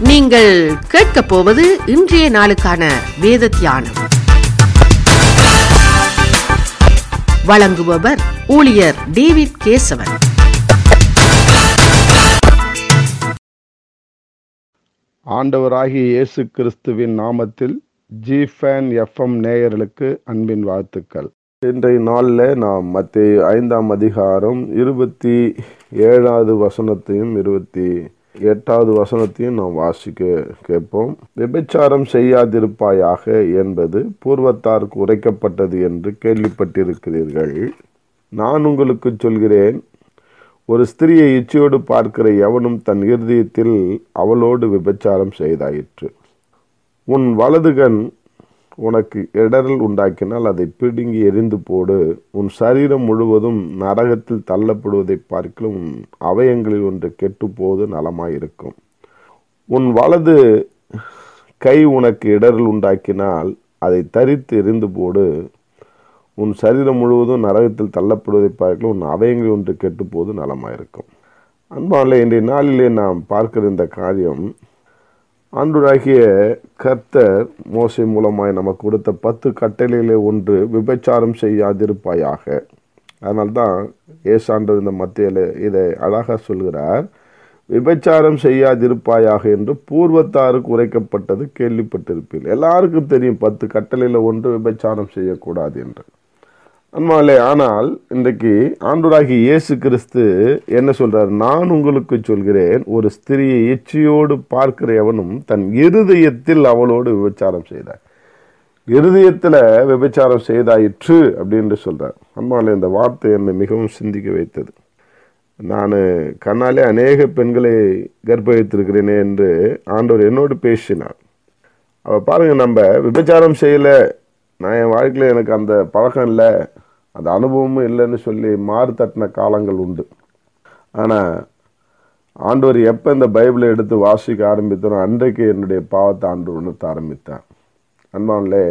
நீங்கள் கேட்கப் போவது இன்றைய நாளுக்கான வேத தியானம் வழங்குபவர் ஊழியர் டேவிட் கேசவன் ஆண்டவராகிய இயேசு கிறிஸ்துவின் நாமத்தில் ஜி ஃபேன் எஃப்எம் நேயர்களுக்கு அன்பின் வாழ்த்துக்கள் இன்றைய நாளில் நாம் மத்திய ஐந்தாம் அதிகாரம் இருபத்தி ஏழாவது வசனத்தையும் இருபத்தி எட்டாவது வசனத்தையும் நாம் வாசிக்க கேட்போம் விபச்சாரம் செய்யாதிருப்பாயாக என்பது பூர்வத்தாருக்கு உரைக்கப்பட்டது என்று கேள்விப்பட்டிருக்கிறீர்கள் நான் உங்களுக்கு சொல்கிறேன் ஒரு ஸ்திரியை இச்சையோடு பார்க்கிற எவனும் தன் இருதயத்தில் அவளோடு விபச்சாரம் செய்தாயிற்று உன் வலதுகன் உனக்கு இடரல் உண்டாக்கினால் அதை பிடுங்கி எரிந்து போடு உன் சரீரம் முழுவதும் நரகத்தில் தள்ளப்படுவதை பார்க்கலும் உன் அவயங்களில் ஒன்று கெட்டு போவது நலமாயிருக்கும் உன் வலது கை உனக்கு இடரல் உண்டாக்கினால் அதை தரித்து எரிந்து போடு உன் சரீரம் முழுவதும் நரகத்தில் தள்ளப்படுவதை பார்க்கலாம் உன் அவயங்கள் ஒன்று கெட்டு போது நலமாயிருக்கும் அன்பால இன்றைய நாளிலே நாம் பார்க்கிற இந்த காரியம் ஆண்டுராகிய கர்த்தர் மோசை மூலமாய் நமக்கு கொடுத்த பத்து கட்டளையிலே ஒன்று விபச்சாரம் செய்யாதிருப்பாயாக அதனால்தான் ஏசாண்டர் இந்த மத்தியில் இதை அழகாக சொல்கிறார் விபச்சாரம் செய்யாதிருப்பாயாக என்று பூர்வத்தாருக்கு உரைக்கப்பட்டது கேள்விப்பட்டிருப்பீர்கள் எல்லாருக்கும் தெரியும் பத்து கட்டளையில் ஒன்று விபச்சாரம் செய்யக்கூடாது என்று அன்பாலே ஆனால் இன்றைக்கு ஆண்டூராகி இயேசு கிறிஸ்து என்ன சொல்றார் நான் உங்களுக்கு சொல்கிறேன் ஒரு ஸ்திரியை எச்சியோடு பார்க்கிற எவனும் தன் இருதயத்தில் அவளோடு விபச்சாரம் செய்தார் இருதயத்தில் விபச்சாரம் செய்தாயிற்று அப்படின்னு சொல்றார் அன்பாலே இந்த வார்த்தை என்னை மிகவும் சிந்திக்க வைத்தது நான் கண்ணாலே அநேக பெண்களை கர்ப்பழித்திருக்கிறேனே என்று ஆண்டவர் என்னோடு பேசினார் அவ பாருங்க நம்ம விபச்சாரம் செய்யலை நான் என் வாழ்க்கையில் எனக்கு அந்த பழக்கம் இல்லை அந்த அனுபவமும் இல்லைன்னு சொல்லி மாறு தட்டின காலங்கள் உண்டு ஆனால் ஆண்டவர் எப்போ இந்த பைபிளை எடுத்து வாசிக்க ஆரம்பித்தனோ அன்றைக்கு என்னுடைய பாவத்தை ஆண்டு உணர்த்த ஆரம்பித்தார் அன்பான்லே